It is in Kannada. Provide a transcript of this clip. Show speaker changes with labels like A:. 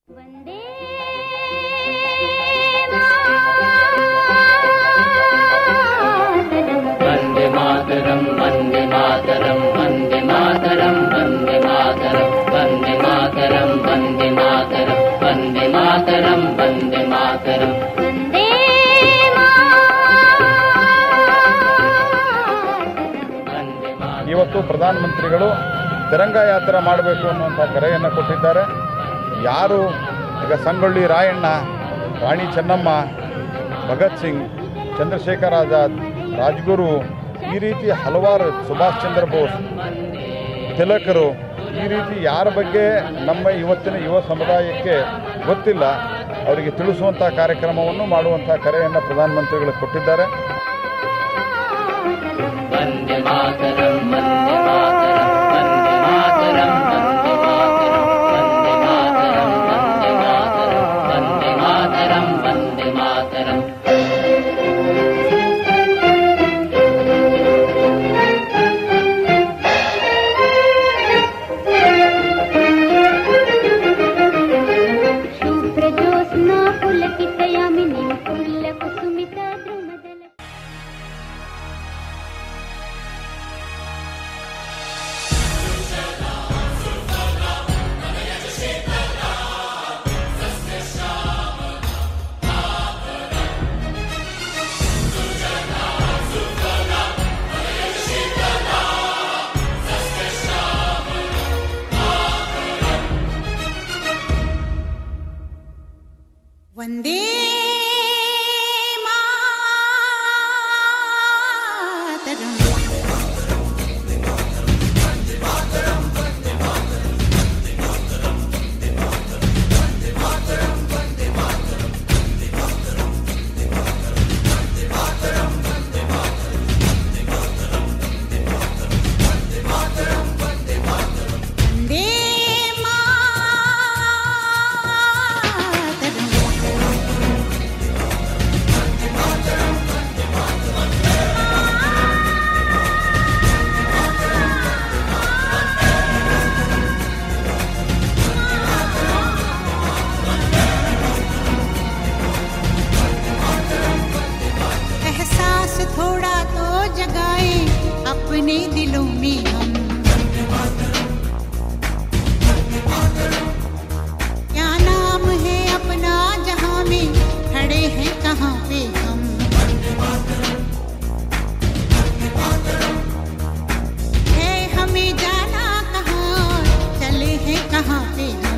A: ವಂದೇ
B: वन्दे मातरं वन्दे मातरं वन्दे मातरं वन्दे मातरं वन्दे मातरं वन्दे मातरं वन्दे मातरं वन्दे मातरं
A: ವಂದೇ
B: वन्दे मातरम्
C: ಇವತ್ತು ಪ್ರಧಾನಮಂತ್ರಿಗಳು ತಿರಂಗ ಯಾತ್ರೆ ಮಾಡಬೇಕು ಅನ್ನುವಂಥ ಕರೆಯನ್ನು ಕೊಟ್ಟಿದ್ದಾರೆ ಯಾರು ಈಗ ಸಂಗೊಳ್ಳಿ ರಾಯಣ್ಣ ರಾಣಿ ಚೆನ್ನಮ್ಮ ಭಗತ್ ಸಿಂಗ್ ಚಂದ್ರಶೇಖರ್ ಆಜಾದ್ ರಾಜ್ಗುರು ಈ ರೀತಿ ಹಲವಾರು ಸುಭಾಷ್ ಚಂದ್ರ ಬೋಸ್ ತಿಲಕರು ಈ ರೀತಿ ಯಾರ ಬಗ್ಗೆ ನಮ್ಮ ಇವತ್ತಿನ ಯುವ ಸಮುದಾಯಕ್ಕೆ ಗೊತ್ತಿಲ್ಲ ಅವರಿಗೆ ತಿಳಿಸುವಂಥ ಕಾರ್ಯಕ್ರಮವನ್ನು ಮಾಡುವಂಥ ಕರೆಯನ್ನು ಪ್ರಧಾನಮಂತ್ರಿಗಳು ಕೊಟ್ಟಿದ್ದಾರೆ
B: वन्दे मातरं वन्दे मातरं वन्दे मातरं वन्दे मातरं वन्दे मातरं वन्दे मातरं वन्दे मातरम्
A: ಶುಭ್ರಜೋತ್ಸ್ನಾ ಪುಲಕಿತಯಾಮಿನಿ ಪುಲ್ಲಕುಸುಮಿತ ದ್ರುಮದಲ
D: ವಂದೇ ಮಾತರಂ. ವಂದೇ ಮಾತರಂ. एहसास थोड़ा तो जगाए अपने दिलों में हम क्या नाम है अपना जहां में खड़े हैं कहाँ पे हम है हमें जाना कहाँ चले हैं कहाँ पे हम